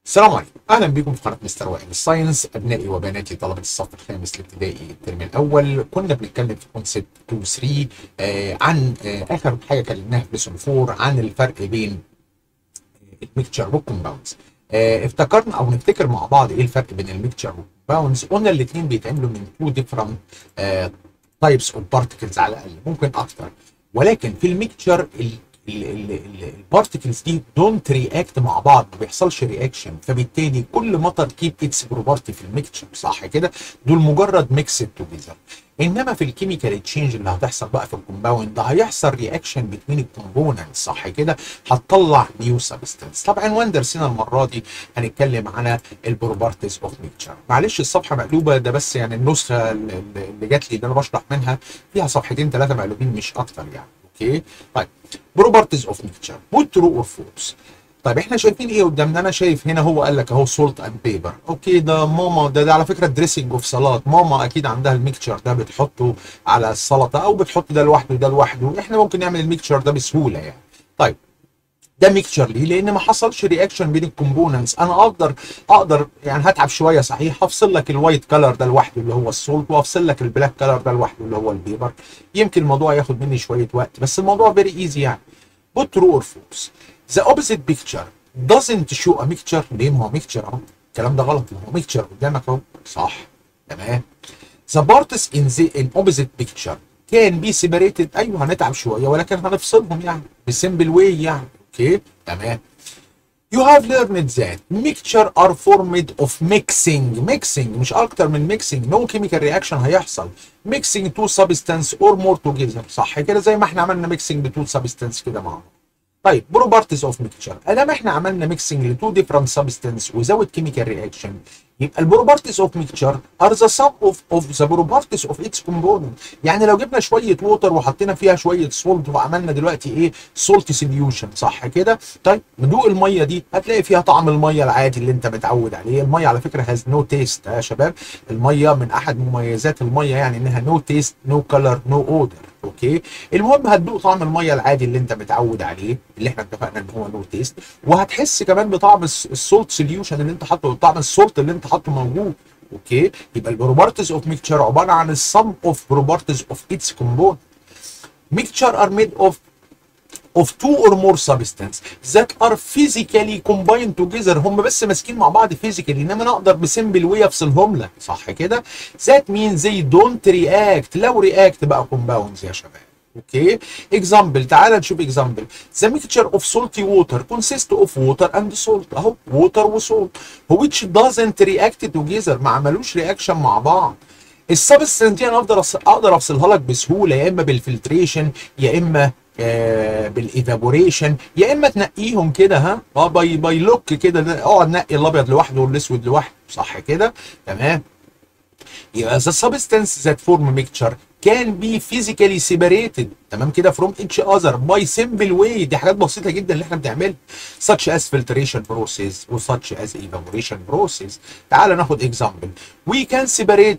السلام عليكم اهلا بكم في قناه مستر وائل الساينس ابنائي وبناتي طلبه الصف الخامس الابتدائي الترم الاول كنا بنتكلم في كونسيبت 2 3 آه عن آه اخر حاجه كلمناها في ليسون 4 عن الفرق بين الميكتشر والكومباوندز آه افتكرنا او نفتكر مع بعض ايه الفرق بين الميكتشر والكومباوندز قلنا الاثنين بيتعملوا من تو ديفرنت تايبس اوف بارتكلز على الاقل ممكن اكتر ولكن في الميكتشر البارتكلز دي دونت رياكت مع بعض ما بيحصلش رياكشن فبالتالي كل مطر كيب اتس بروبرتي في الميكتشر صح كده دول مجرد ميكسد توجذر انما في الكيميكال تشينج اللي هتحصل بقى في الكومباوند ده هيحصل رياكشن بين الكومبوننتس صح كده هتطلع نيو سبستنس طبعا عنوان درسنا المره دي هنتكلم على البروبرتيز اوف ميكتشر معلش الصفحه مقلوبه ده بس يعني النسخه اللي جات لي اللي انا بشرح منها فيها صفحتين ثلاثه مقلوبين مش اكتر يعني اوكي طيب بروبرتيز اوف ميكتشر بوت ترو اور فولس طيب احنا شايفين ايه قدامنا انا شايف هنا هو قال لك اهو سولت اند بيبر اوكي ده ماما ده, ده على فكره دريسنج اوف سلطه ماما اكيد عندها الميكتشر ده بتحطه على السلطه او بتحط ده لوحده ده لوحده احنا ممكن نعمل الميكتشر ده بسهوله يعني طيب ده ميكتشر ليه؟ لان ما حصلش رياكشن بين الكومبوننتس انا اقدر اقدر يعني هتعب شويه صحيح هفصل لك الوايت كلر ده لوحده اللي هو السولت وافصل لك البلاك كلر ده لوحده اللي هو البيبر يمكن الموضوع ياخد مني شويه وقت بس الموضوع فيري ايزي يعني بوت ترو اور فولس ذا اوبوزيت بيكتشر doesn't show a mixture ليه ما هو ميكتشر اهو الكلام ده غلط ما هو ميكتشر قدامك اهو صح تمام the parts in the in opposite picture can be separated ايوه هنتعب شويه ولكن هنفصلهم يعني بسمبل واي يعني اوكي تمام You have learned that mixture are formed of mixing mixing مش اكتر من mixing no chemical reaction هيحصل mixing two substance or more together صح كده زي ما احنا عملنا mixing بتو substance كده مع بعض طيب بروبرتيز اوف ميكتشر ادام احنا عملنا ميكسنج لتو ديفرنت سبستنس وزود كيميكال رياكشن يبقى البروبرتيز اوف ميكتشر ار ذا سم اوف اوف ذا بروبرتيز اوف اتس كومبوننت يعني لو جبنا شويه ووتر وحطينا فيها شويه سولت وعملنا دلوقتي ايه سولت سوليوشن صح كده طيب ندوق الميه دي هتلاقي فيها طعم الميه العادي اللي انت متعود عليه الميه على فكره هاز نو تيست يا شباب الميه من احد مميزات الميه يعني انها نو تيست نو كلر نو اودر اوكي المهم هتدوق طعم الميه العادي اللي انت متعود عليه اللي احنا اتفقنا ان هو نو تيست وهتحس كمان بطعم السولت سوليوشن اللي انت حاطه طعم السولت اللي انت حاطه موجود اوكي يبقى البروبرتيز اوف ميكتشر عباره عن السم اوف بروبرتيز اوف اتس كومبوننت ميكتشر ار ميد اوف of two or more substance that are physically combined together هم بس ماسكين مع بعض physically انما انا اقدر بسمبل واي افصلهم لك صح كده that means they don't react لو react بقى compounds يا شباب اوكي اكزامبل تعال نشوف اكزامبل ذا ميكتشر اوف سولتي ووتر كونسيست اوف ووتر اند سولت اهو ووتر وسولت which doesn't react together ما عملوش رياكشن مع بعض السبستنس دي انا اقدر اقدر افصلها لك بسهوله يا اما بالفلتريشن يا اما آه بالايفابوريشن يا اما تنقيهم كده ها اه باي باي لوك كده اقعد نقي الابيض لوحده والاسود لوحده صح كده تمام يبقى the substance that form mixture can be physically separated تمام كده from each other by simple way دي حاجات بسيطه جدا اللي احنا بنعملها such as filtration process و such as evaporation process تعال ناخد example we can separate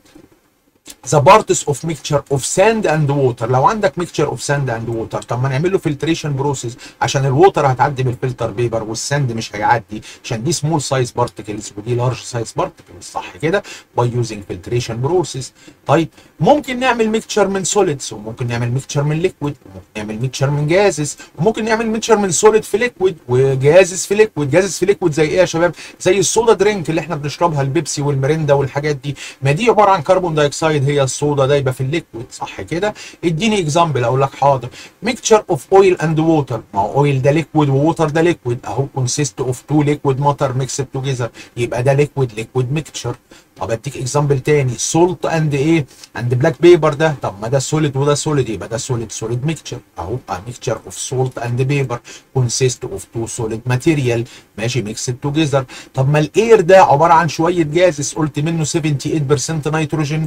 the parts of mixture of sand and water لو عندك mixture of sand and water طب ما نعمل له filtration process عشان الووتر هتعدي بالفلتر بيبر والساند مش هيعدي عشان دي small size particles ودي large size particles صح كده by using filtration process طيب ممكن نعمل mixture من solids وممكن نعمل mixture من liquid وممكن نعمل mixture من gases وممكن نعمل mixture من solid في liquid وجازز في liquid جازز في liquid زي ايه يا شباب زي الصودا درينك اللي احنا بنشربها البيبسي والمريندا والحاجات دي ما دي عباره عن كربون دايوكسيد هي الصودا دايبه في الليكويد صح كده اديني اكزامبل اقول لك حاضر ميكتشر اوف اويل اند ووتر ما هو اويل ده ليكويد ووتر ده ليكويد اهو كونسيست اوف تو ليكويد ماتر ميكسد توجذر يبقى ده ليكويد ليكويد ميكتشر طب اديك اكزامبل تاني سولت اند ايه اند بلاك بيبر ده طب ما ده سوليد وده سوليد يبقى ده سوليد سوليد ميكتشر اهو ميكتشر اوف سولت اند بيبر كونسيست اوف تو سوليد ماتيريال ماشي ميكسد توجذر طب ما الاير ده عباره عن شويه جازز قلت منه 78% نيتروجين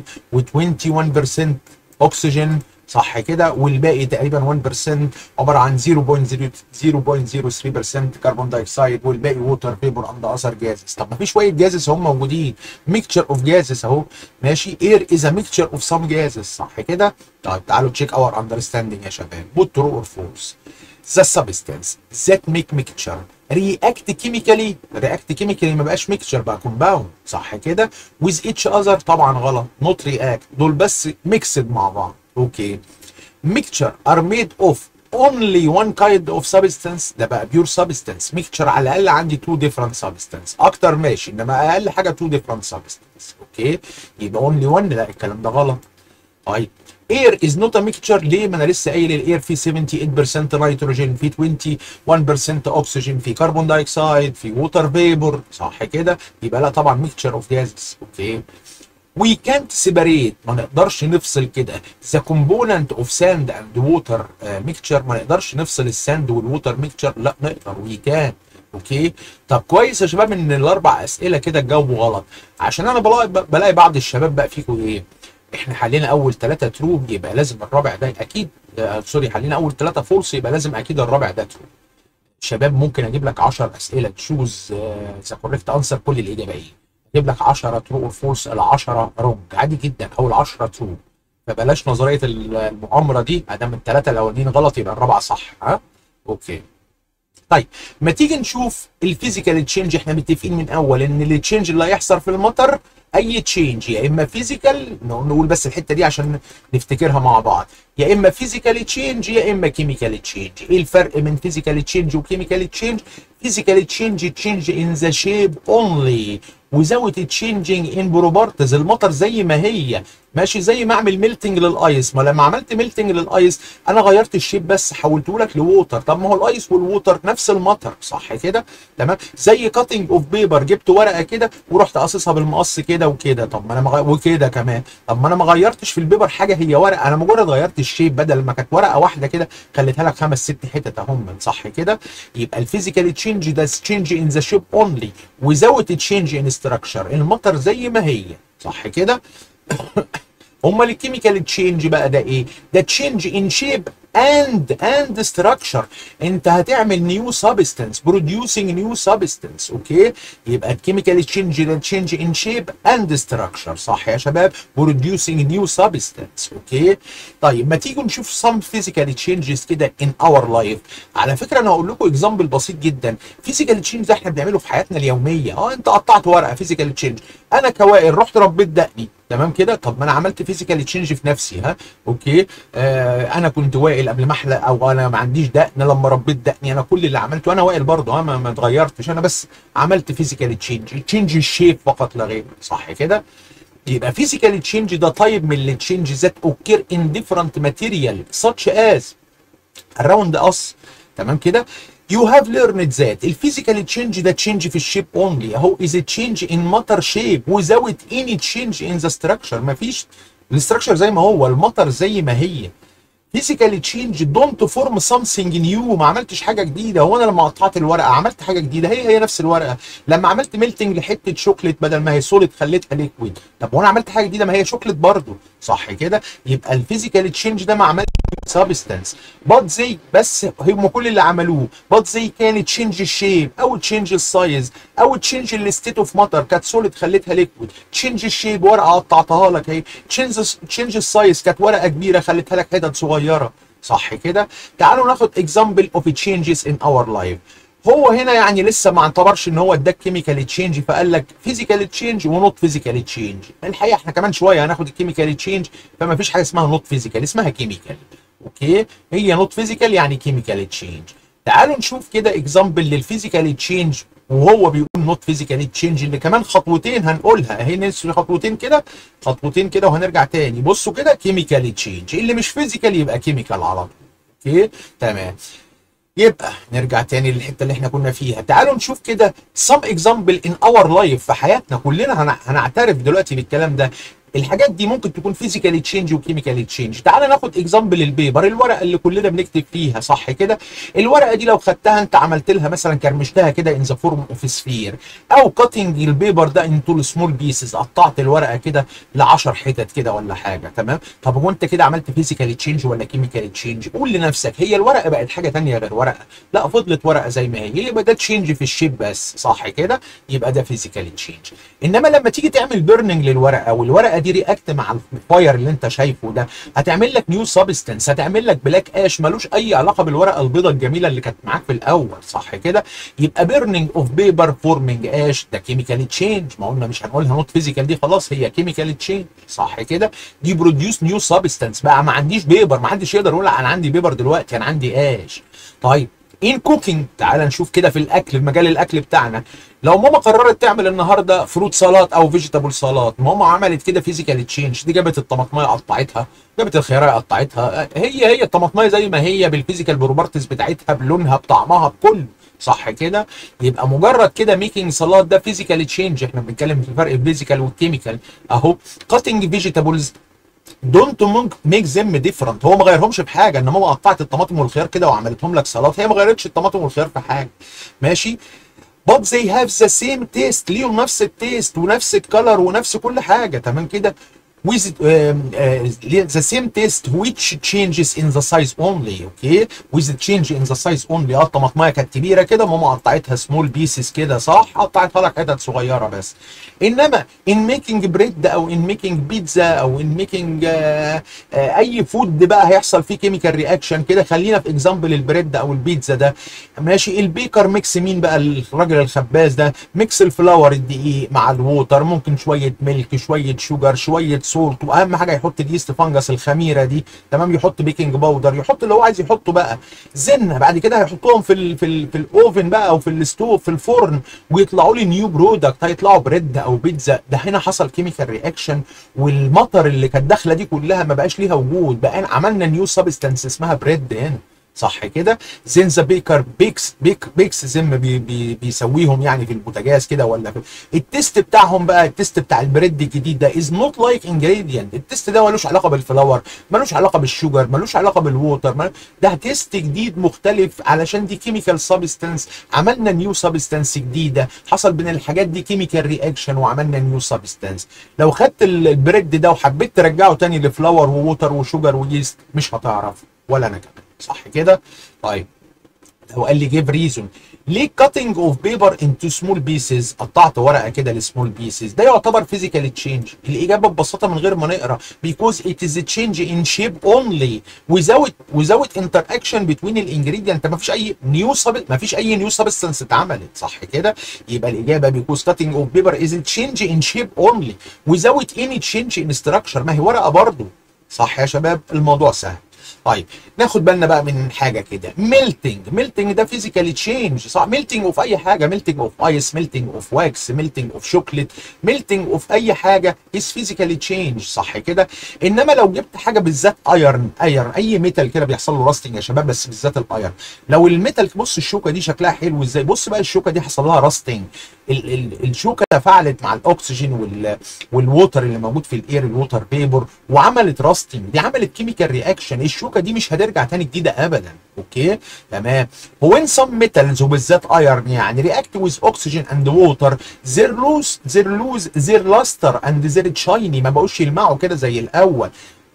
و21% اكسجين صح كده والباقي تقريبا 1% عباره عن 0.003% كربون دايوكسيد والباقي ووتر فيبر اند اثر جازز طب ما في شويه جازز هم موجودين ميكتشر اوف جازز اهو ماشي اير از ا ميكتشر اوف سام جازز صح كده طيب تعالوا تشيك اور اندرستاندينج يا شباب بوت ترو اور فولس the substance that make mixture رياكت كيميكالي رياكت كيميكالي ما بقاش ميكشر بقى كومباوند صح كده ويز اتش اذر طبعا غلط نوت رياكت دول بس ميكسد مع بعض اوكي ميكشر ار ميد اوف only one kind of substance ده بقى pure substance mixture على الاقل عندي two different substance اكتر ماشي انما اقل حاجه two different substance اوكي يبقى only one لا الكلام ده غلط طيب air is not a mixture ليه ما انا لسه قايل الاير فيه 78% نيتروجين فيه 21% اكسجين فيه كربون دايوكسيد فيه ووتر فيبور صح كده يبقى لا طبعا mixture of gases اوكي we can't separate ما نقدرش نفصل كده the component of sand and water uh, mixture ما نقدرش نفصل الساند والووتر mixture لا نقدر we can اوكي طب كويس يا شباب ان الاربع اسئله كده تجاوبوا غلط عشان انا بلاقي بلاقي بعض الشباب بقى فيكم ايه احنا حلينا اول ثلاثه ترو يبقى لازم الرابع ده اكيد آه سوري حلينا اول ثلاثه فولس يبقى لازم اكيد الرابع ده ترو شباب ممكن اجيب لك 10 اسئله تشوز ذا كوريكت انسر كل الاجابه ايه اجيب لك 10 ترو اور فولس ال 10 رونج عادي جدا او ال 10 ترو فبلاش نظريه المؤامره دي ادام الثلاثه الاولانيين غلط يبقى الرابعه صح ها اوكي طيب ما تيجي نشوف الفيزيكال تشينج احنا متفقين من اول ان التشينج اللي هيحصل في المطر اي تشينج يا اما فيزيكال نقول بس الحته دي عشان نفتكرها مع بعض يا اما فيزيكال تشينج يا اما كيميكال تشينج ايه الفرق بين فيزيكال تشينج وكيميكال تشينج فيزيكال تشينج تشينج ان ذا شيب اونلي without changing in properties المطر زي ما هي ماشي زي ما اعمل ميلتنج للايس ما لما عملت ميلتنج للايس انا غيرت الشيب بس حولته لك لووتر طب ما هو الايس والووتر نفس المطر صح كده تمام زي كاتنج اوف بيبر جبت ورقه كده ورحت قاصصها بالمقص كده وكده طب ما انا مغ... وكده كمان طب ما انا ما غيرتش في البيبر حاجه هي ورقه انا مجرد غيرت الشيب بدل ما كانت ورقه واحده كده خليتها لك خمس ست حتت اهم صح كده يبقى الفيزيكال تشينج ده تشينج ان ذا شيب اونلي without تشينج ان ستراكشر المطر زي ما هي صح كده امال الكيميكال تشينج بقى ده ايه ده تشينج ان شيب اند اند ستراكشر انت هتعمل نيو سبستانس بروديوسنج نيو سبستانس اوكي يبقى الكيميكال تشينج ده تشينج ان شيب اند ستراكشر صح يا شباب بروديوسنج نيو سبستانس اوكي طيب ما تيجوا نشوف سم فيزيكال تشينجز كده ان اور لايف على فكره انا هقول لكم اكزامبل بسيط جدا فيزيكال تشينج ده احنا بنعمله في حياتنا اليوميه اه انت قطعت ورقه فيزيكال تشينج انا كوائل رحت ربيت دقني تمام كده طب ما انا عملت فيزيكال تشينج في نفسي ها اوكي آه انا كنت وائل قبل ما احلق او انا ما عنديش دقن لما ربيت دقني انا كل اللي عملته انا وائل برضه ها ما, ما اتغيرتش انا بس عملت فيزيكال تشينج تشينج الشيب فقط لا غير صح كده يبقى فيزيكال تشينج ده طيب من التشينج ذات اوكير ان ديفرنت ماتيريال such as around us تمام كده You have learned that الفيزيكال تشينج ده تشينج في الشيب اونلي اهو is a change in matter shape without any change in the structure مفيش الاستراكشر زي ما هو المطر زي ما هي فيزيكال تشينج دونت فورم سامثينج نيو ما عملتش حاجه جديده هو انا لما قطعت الورقه عملت حاجه جديده هي هي نفس الورقه لما عملت ميلتنج لحته شوكليت بدل ما هي سوليد خليتها ليكويد طب وانا عملت حاجه جديده ما هي شوكليت برضه صح كده يبقى الفيزيكال تشينج ده ما عملش سبستانس بات زي بس هم كل اللي عملوه بات زي كان تشينج الشيب او تشينج السايز او تشينج الستيت اوف ماتر كانت سوليد خليتها ليكويد تشينج الشيب ورقه قطعتها لك اهي تشينج تشينج السايز كانت ورقه كبيره خليتها لك حتت صغيره صح كده تعالوا ناخد اكزامبل اوف تشينجز ان اور لايف هو هنا يعني لسه ما اعتبرش ان هو اداك كيميكال تشينج فقال لك فيزيكال تشينج ونوت فيزيكال تشينج الحقيقه احنا كمان شويه هناخد الكيميكال تشينج فما فيش حاجه اسمها نوت فيزيكال اسمها كيميكال اوكي هي نوت فيزيكال يعني كيميكال تشينج تعالوا نشوف كده اكزامبل للفيزيكال تشينج وهو بيقول نوت فيزيكال تشينج اللي كمان خطوتين هنقولها اهي نسي خطوتين كده خطوتين كده وهنرجع تاني بصوا كده كيميكال تشينج اللي مش فيزيكال يبقى كيميكال على طول اوكي تمام يبقى نرجع تاني للحته اللي احنا كنا فيها تعالوا نشوف كده some example in our life في حياتنا كلنا هنعترف دلوقتي بالكلام ده الحاجات دي ممكن تكون فيزيكال تشينج وكيميكال تشينج تعال ناخد اكزامبل البيبر الورقه اللي كلنا بنكتب فيها صح كده الورقه دي لو خدتها انت عملت لها مثلا كرمشتها كده ان ذا فورم اوف سفير او كاتنج البيبر ده انتو سمول بيسز قطعت الورقه كده ل 10 حتت كده ولا حاجه تمام طب هو انت كده عملت فيزيكال تشينج ولا كيميكال تشينج قول لنفسك هي الورقه بقت حاجه ثانيه غير ورقه لا فضلت ورقه زي ما هي يبقى ده تشينج في الشيب بس صح كده يبقى ده فيزيكال تشينج انما لما تيجي تعمل بيرنينج للورقه والورقه دي دي رياكت مع الفاير اللي انت شايفه ده هتعمل لك نيو سبستنس هتعمل لك بلاك اش ملوش اي علاقه بالورقه البيضاء الجميله اللي كانت معاك في الاول صح كده يبقى بيرنينج اوف بيبر فورمينج اش ده كيميكال تشينج ما قلنا مش هنقولها نوت فيزيكال دي خلاص هي كيميكال تشينج صح كده دي بروديوس نيو سبستنس بقى ما عنديش بيبر ما حدش يقدر يقول انا عندي بيبر دلوقتي انا عندي اش طيب ان كوكينج تعال نشوف كده في الاكل في مجال الاكل بتاعنا لو ماما قررت تعمل النهارده فروت سلطات او فيجيتابل سلطات ماما عملت كده فيزيكال تشينج دي جابت الطماطمايه قطعتها جابت الخياريه قطعتها هي هي الطماطمايه زي ما هي بالفيزيكال بروبرتيز بتاعتها بلونها بطعمها بكل صح كده يبقى مجرد كده ميكينج سلطات ده فيزيكال تشينج احنا بنتكلم في الفرق الفيزيكال والكيميكال اهو كاتنج فيجيتابلز دونت ميك ذم ديفرنت هو ما غيرهمش في حاجه ان ماما قطعت الطماطم والخيار كده وعملتهم لك سلطه هي ما غيرتش الطماطم والخيار في حاجه ماشي but they have the same taste ليهم نفس التيست ونفس الكلر ونفس كل حاجه تمام كده with uh, uh, the same taste which changes in the size only okay with the change in the size only اه الطماطمايه كانت كبيره كده ماما قطعتها سمول بيسز كده صح قطعتها لك حتت صغيره بس انما in making bread او in making pizza او in making uh, uh, اي فود بقى هيحصل فيه كيميكال رياكشن كده خلينا في اكزامبل البريد او البيتزا ده ماشي البيكر ميكس مين بقى الراجل الخباز ده ميكس الفلاور الدقيق مع الووتر ممكن شويه ميلك شويه شوجر شويه سولت واهم حاجه يحط اليست فانجس الخميره دي تمام يحط بيكنج باودر يحط اللي هو عايز يحطه بقى زنه بعد كده هيحطهم في ال في ال في الاوفن بقى او في الستوف في الفرن ويطلعوا لي نيو برودكت هيطلعوا بريد او بيتزا ده هنا حصل كيميكال رياكشن والمطر اللي كانت داخله دي كلها ما بقاش ليها وجود بقى عملنا نيو سبستانس اسمها بريد هنا صح كده زين ذا بيكر بيكس بيك بيكس زي ما بي بي بيسويهم يعني في البوتاجاز كده ولا في التيست بتاعهم بقى التيست بتاع البريد الجديد ده از نوت لايك انجريدينت التيست ده ملوش علاقه بالفلاور ملوش علاقه بالشوجر ملوش علاقه بالووتر ده تيست جديد مختلف علشان دي كيميكال سبستانس عملنا نيو سبستانس جديده حصل بين الحاجات دي كيميكال رياكشن وعملنا نيو سبستانس لو خدت البريد ده وحبيت ترجعه تاني لفلاور ووتر وشوجر ويست مش هتعرف ولا انا كمان صح كده؟ طيب لو قال لي جيف ريزون ليه كاتنج اوف بيبر انتو سمول بيسز قطعت ورقه كده لسمول بيسز ده يعتبر فيزيكال تشينج الاجابه ببساطه من غير ما نقرا because it is a change in shape only without without interaction between الانجريدينت ما فيش اي نيو ما فيش اي نيو سبستانس اتعملت صح كده يبقى الاجابه because cutting of paper is a change in shape only without any change in structure ما هي ورقه برضه صح يا شباب الموضوع سهل طيب ناخد بالنا بقى من حاجه كده ميلتنج ميلتنج ده فيزيكالي تشينج صح ميلتنج اوف اي حاجه ميلتنج اوف ايس ميلتنج اوف واكس ميلتنج اوف شوكليت ميلتنج اوف اي حاجه از فيزيكالي تشينج صح كده انما لو جبت حاجه بالذات ايرن ايرن اي ميتال كده بيحصل له راستنج يا شباب بس بالذات الايرن لو الميتال بص الشوكه دي شكلها حلو ازاي بص بقى الشوكه دي حصل لها راستنج ال ال الشوكه تفاعلت مع الاكسجين وال والووتر اللي موجود في الاير الووتر بيبر وعملت راستنج دي عملت كيميكال رياكشن الشوكه دي مش هترجع تاني جديده ابدا اوكي تمام وين سم ميتالز وبالذات ايرن يعني رياكت ويز اوكسجين اند ووتر زير لوز زير لوز زير لاستر اند زير شايني ما بقوش يلمعوا كده زي الاول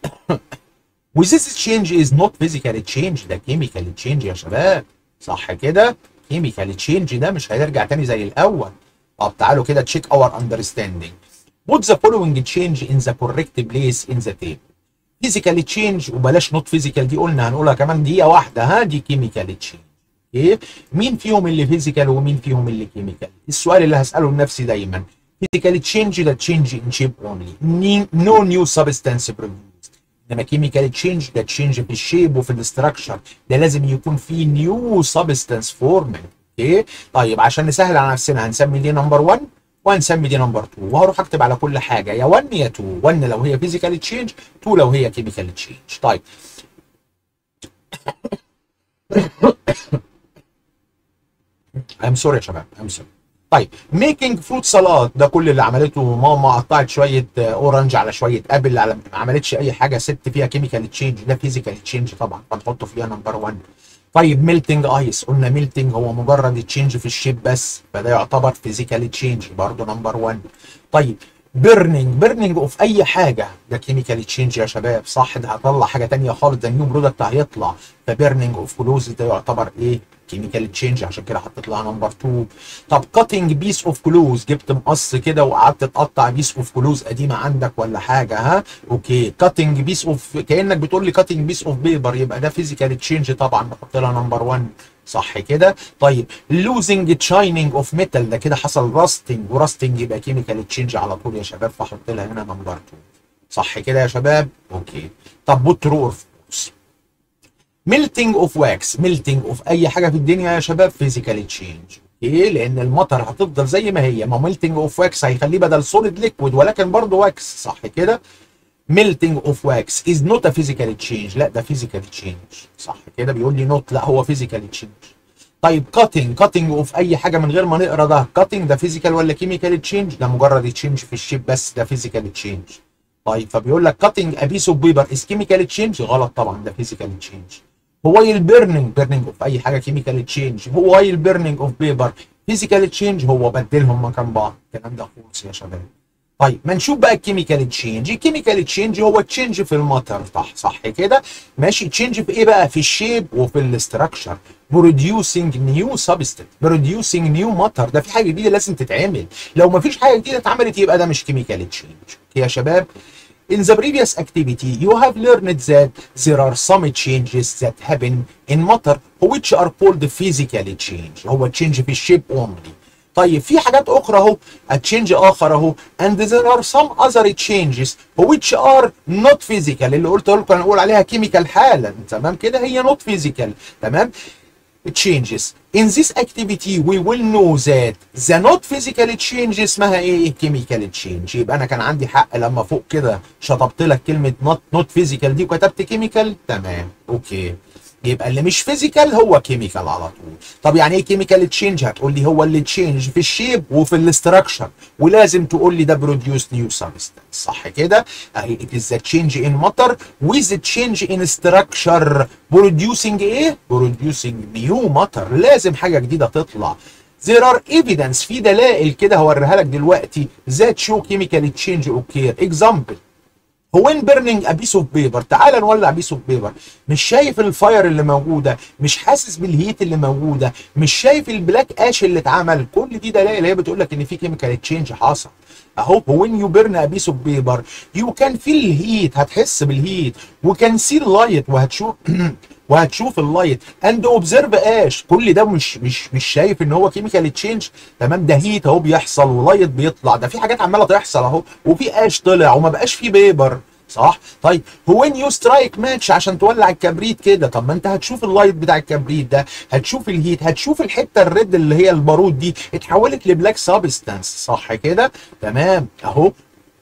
وذيس تشينج از نوت فيزيكال تشينج ده كيميكال تشينج يا شباب صح كده كيميكال تشينج ده مش هيرجع تاني زي الاول طب تعالوا كده تشيك اور اندرستاندينج put the following change in the correct place in the table فيزيكال تشينج وبلاش نوت فيزيكال دي قلنا هنقولها كمان دقيقه واحده ها دي كيميكال تشينج ايه مين فيهم اللي فيزيكال ومين فيهم اللي كيميكال السؤال اللي هساله لنفسي دايما فيزيكال تشينج ده تشينج ان شيب اونلي نو نيو سبستانس بروديوسد انما كيميكال تشينج ده تشينج في الشيب وفي الاستراكشر ده لازم يكون في نيو سبستانس فورمنج اوكي طيب عشان نسهل على نفسنا هنسمي دي نمبر 1 وهنسمي دي نمبر 2 وهروح اكتب على كل حاجه يا 1 يا 2 1 لو هي فيزيكال تشينج 2 لو هي كيميكال تشينج طيب ام سوري يا شباب ام سوري طيب ميكينج فروت سلاد ده كل اللي عملته ماما قطعت شويه اورنج على شويه ابل على ما عملتش اي حاجه ست فيها كيميكال تشينج ده فيزيكال تشينج طبعا فنحطه فيها نمبر 1 طيب ميلتنج ايس قلنا ميلتنج هو مجرد تشينج في الشيب بس فده يعتبر فيزيكال تشينج برضه نمبر 1 طيب بيرنينج بيرنينج اوف اي حاجه ده كيميكال تشينج يا شباب صح ده هطلع حاجه ثانيه خالص ده نيو برودكت هيطلع فبيرنينج اوف كلوز ده يعتبر ايه كيميكال تشينج عشان كده حطيت لها نمبر 2 طب كاتنج بيس اوف كلوز جبت مقص كده وقعدت تقطع بيس اوف كلوز قديمه عندك ولا حاجه ها اوكي كاتنج بيس اوف كانك بتقول لي كاتنج بيس اوف بيبر يبقى ده فيزيكال تشينج طبعا بحط لها نمبر 1 صح كده طيب لوزنج تشايننج اوف ميتال ده كده حصل راستنج وراستنج يبقى كيميكال تشينج على طول يا شباب فاحط لها هنا نمبر 2 صح كده يا شباب اوكي طب بوت ترو اور فولس ميلتنج اوف واكس ميلتنج اوف اي حاجه في الدنيا يا شباب فيزيكال تشينج ايه لان المطر هتفضل زي ما هي ما ميلتنج اوف واكس هيخليه بدل سوليد ليكويد ولكن برضه واكس صح كده ميلتنج اوف واكس از نوت ا فيزيكال تشينج لا ده فيزيكال تشينج صح كده بيقول لي نوت لا هو فيزيكال تشينج طيب كاتنج كاتنج اوف اي حاجه من غير ما نقرا ده كاتنج ده فيزيكال ولا كيميكال تشينج ده مجرد تشينج في الشيب بس ده فيزيكال تشينج طيب فبيقول لك كاتنج ا بيس اوف بيبر از كيميكال تشينج غلط طبعا ده فيزيكال تشينج هو البيرنينج بيرنينج اوف اي حاجه كيميكال تشينج هو البيرنينج اوف بيبر فيزيكال تشينج هو بدلهم مكان بعض الكلام ده خالص يا شباب طيب ما نشوف بقى الكيميكال تشينج الكيميكال تشينج هو تشينج في المطر صح صح كده ماشي تشينج في ايه بقى في الشيب وفي الاستراكشر بروديوسنج نيو سبستنت بروديوسنج نيو ماتر ده في حاجه جديده لازم تتعمل لو ما فيش حاجه جديده اتعملت يبقى ده مش كيميكال تشينج يا شباب In the previous activity, you have learned that there are some changes that happen in matter which are called physical change. هو change في الشيب only. طيب في حاجات اخرى اهو تشينج اخر اهو and there are some other changes which are not physical اللي قلت لكم هنقول عليها كيميكال حالا تمام كده هي not physical تمام changes in this activity we will know that the not physical change اسمها ايه chemical change يبقى انا كان عندي حق لما فوق كده شطبت لك كلمه not not physical دي وكتبت chemical تمام اوكي يبقى اللي مش فيزيكال هو كيميكال على طول طب يعني ايه كيميكال تشينج هتقول لي هو اللي تشينج في الشيب وفي الاستراكشر ولازم تقول لي ده بروديوس نيو سبستانس صح كده اهي it is the change in matter with the change in structure producing ايه producing new matter لازم حاجه جديده تطلع There are evidence في دلائل كده هوريها لك دلوقتي that show chemical change occur example هو ان بيرنينج ا بيس اوف بيبر تعال نولع بيس اوف بيبر مش شايف الفاير اللي موجوده مش حاسس بالهيت اللي موجوده مش شايف البلاك اش اللي اتعمل كل دي دلائل هي بتقول لك ان في كيميكال تشينج حصل اهو وين يو بيرن ا بيس اوف بيبر يو كان فيل الهيت هتحس بالهيت وكان سي اللايت وهتشوف وهتشوف اللايت اند اوبزرف اش كل ده مش مش مش شايف ان هو كيميكال تشينج تمام ده هيت اهو بيحصل ولايت بيطلع ده في حاجات عماله تحصل اهو وفي اش طلع وما بقاش في بيبر صح طيب هو ان يو سترايك ماتش عشان تولع الكبريت كده طب ما انت هتشوف اللايت بتاع الكبريت ده هتشوف الهيت هتشوف الحته الريد اللي هي البارود دي اتحولت لبلاك سابستانس صح كده تمام اهو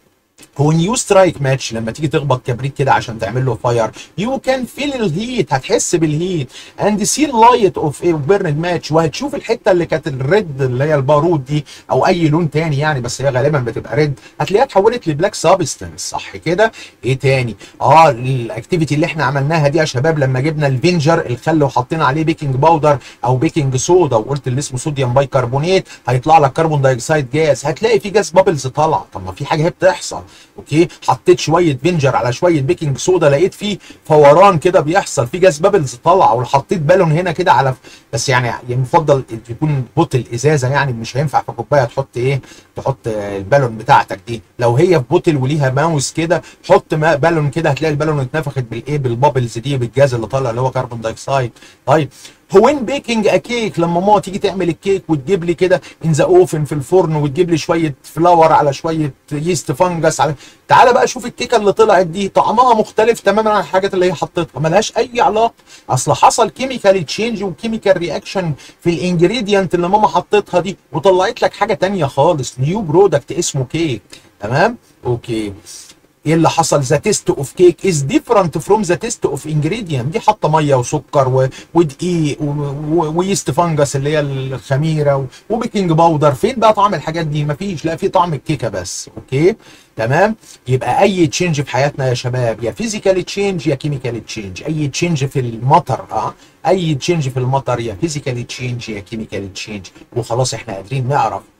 هو نيو سترايك ماتش لما تيجي تخبط كبريت كده عشان تعمل له فاير يو كان فيل الهيت هتحس بالهيت اند سي اللايت اوف بيرن ماتش وهتشوف الحته اللي كانت الريد اللي هي البارود دي او اي لون تاني يعني بس هي غالبا بتبقى ريد هتلاقيها اتحولت لبلاك سابستنس صح كده ايه تاني اه الاكتيفيتي اللي احنا عملناها دي يا شباب لما جبنا الفينجر الخل وحطينا عليه بيكنج باودر او بيكنج صودا وقلت اللي اسمه صوديوم بايكربونات هيطلع لك كربون دايوكسيد جاز هتلاقي في جاز بابلز طالعه طب ما في حاجه هي بتحصل اوكي حطيت شويه فينجر على شويه بيكنج صودا لقيت فيه فوران كده بيحصل في جاز بابلز طالعه وحطيت بالون هنا كده على بس يعني يفضل يكون بوتل ازازه يعني مش هينفع في كوبايه تحط ايه تحط البالون بتاعتك دي لو هي في بوتل وليها ماوس كده حط بالون كده هتلاقي البالون اتنفخت بالايه بالبابلز دي بالجاز اللي طالع اللي هو كربون دايوكسيد طيب هو ان بيكنج اكيك لما ماما تيجي تعمل الكيك وتجيب لي كده ان ذا اوفن في الفرن وتجيب لي شويه فلاور على شويه يست فانجس على تعالى بقى شوف الكيكه اللي طلعت دي طعمها مختلف تماما عن الحاجات اللي هي حطيتها ملهاش اي علاقه اصل حصل كيميكال تشينج وكيميكال رياكشن في الانجريدينت اللي ماما حطيتها دي وطلعت لك حاجه تانية خالص نيو برودكت اسمه كيك تمام اوكي ايه اللي حصل ذا تيست اوف كيك از ديفرنت فروم ذا تيست اوف انجريدينت دي حاطه ميه وسكر و... ودقيق ويست فانجس اللي هي الخميره و... وبيكنج باودر فين بقى طعم الحاجات دي مفيش لا في طعم الكيكه بس اوكي تمام يبقى اي تشينج في حياتنا يا شباب يا فيزيكال تشينج يا كيميكال تشينج اي تشينج في المطر اه اي تشينج في المطر يا فيزيكال تشينج يا كيميكال تشينج وخلاص احنا قادرين نعرف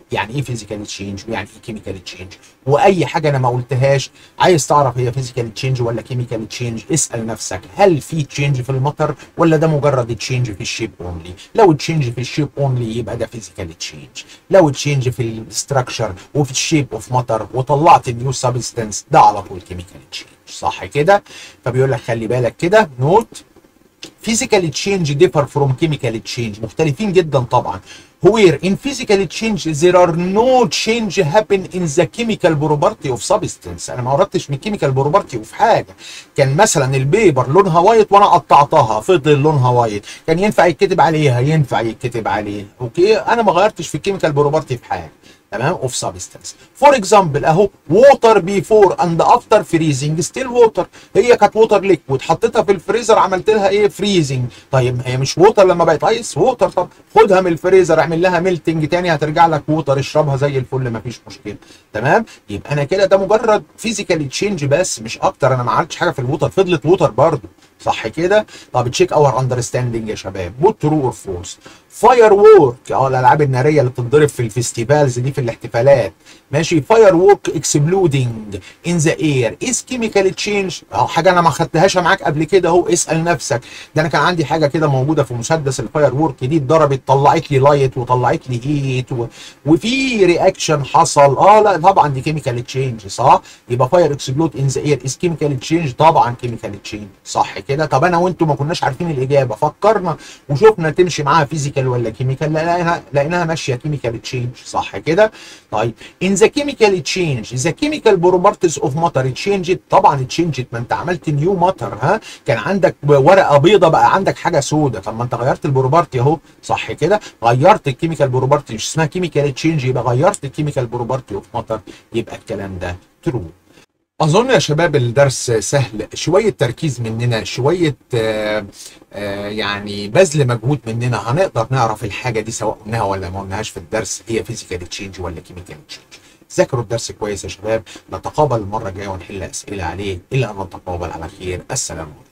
يعني ايه فيزيكال تشينج ويعني ايه كيميكال تشينج واي حاجه انا ما قلتهاش عايز تعرف هي فيزيكال تشينج ولا كيميكال تشينج اسال نفسك هل في تشينج في المطر ولا ده مجرد تشينج في الشيب اونلي لو تشينج في الشيب اونلي يبقى ده فيزيكال تشينج لو تشينج في الاستراكشر وفي الشيب اوف مطر وطلعت نيو سبستنس ده على طول كيميكال تشينج صح كده فبيقول لك خلي بالك كده نوت physical change differ from chemical change مختلفين جدا طبعا where in physical change there are no change happen in the chemical property of substance انا ما وردتش من chemical property of حاجه كان مثلا البيبر لونها وايت وانا قطعتها فضل لونها وايت كان ينفع يتكتب عليها ينفع يتكتب عليها اوكي انا ما غيرتش في الكيميكال بروبرتي في حاجه تمام اوف سبستنس فور اكزامبل اهو ووتر بيفور اند افتر فريزنج ستيل ووتر هي كانت ووتر ليكويد حطيتها في الفريزر عملت لها ايه فريزنج طيب هي مش ووتر لما بقت ايس ووتر طب خدها من الفريزر اعمل لها ميلتنج تاني هترجع لك ووتر اشربها زي الفل مفيش مشكله تمام يبقى انا كده ده مجرد فيزيكال تشينج بس مش اكتر انا ما عملتش حاجه في الووتر فضلت ووتر برضه صح كده طب تشيك اور اندرستاندنج يا شباب بوت ترو اور فولس فاير وورك اه الالعاب الناريه اللي بتتضرب في الفيستيفالز دي في الاحتفالات ماشي فاير وورك اكسبلودنج ان ذا اير از كيميكال تشينج اه حاجه انا ما خدتهاش معاك قبل كده اهو اسال نفسك ده انا كان عندي حاجه كده موجوده في مسدس الفاير وورك دي اتضربت طلعت لي لايت وطلعت لي هيت و... وفي رياكشن حصل اه لا طبعا دي كيميكال تشينج صح يبقى فاير اكسبلود ان ذا اير از كيميكال تشينج طبعا كيميكال تشينج صح كده طب انا وانتوا ما كناش عارفين الاجابه فكرنا وشفنا تمشي معاها فيزيكال ولا كيميكال لقيناها لقيناها ماشيه كيميكال تشينج صح كده طيب ان ذا كيميكال تشينج ذا كيميكال بروبرتيز اوف ماتر تشينجت طبعا تشينجت ما انت عملت نيو ماتر ها كان عندك ورقه بيضه بقى عندك حاجه سودة طب ما انت غيرت البروبرتي اهو صح كده غيرت الكيميكال بروبرتي مش اسمها كيميكال تشينج يبقى غيرت الكيميكال بروبرتي اوف ماتر يبقى الكلام ده ترو اظن يا شباب الدرس سهل شويه تركيز مننا شويه آه آه يعني بذل مجهود مننا هنقدر نعرف الحاجه دي سواء قلناها ولا ما قلناهاش في الدرس هي فيزيكال تشينج ولا كيميكال تشينج ذاكروا الدرس كويس يا شباب نتقابل المره الجايه ونحل اسئله عليه الى ان نتقابل على خير السلام عليكم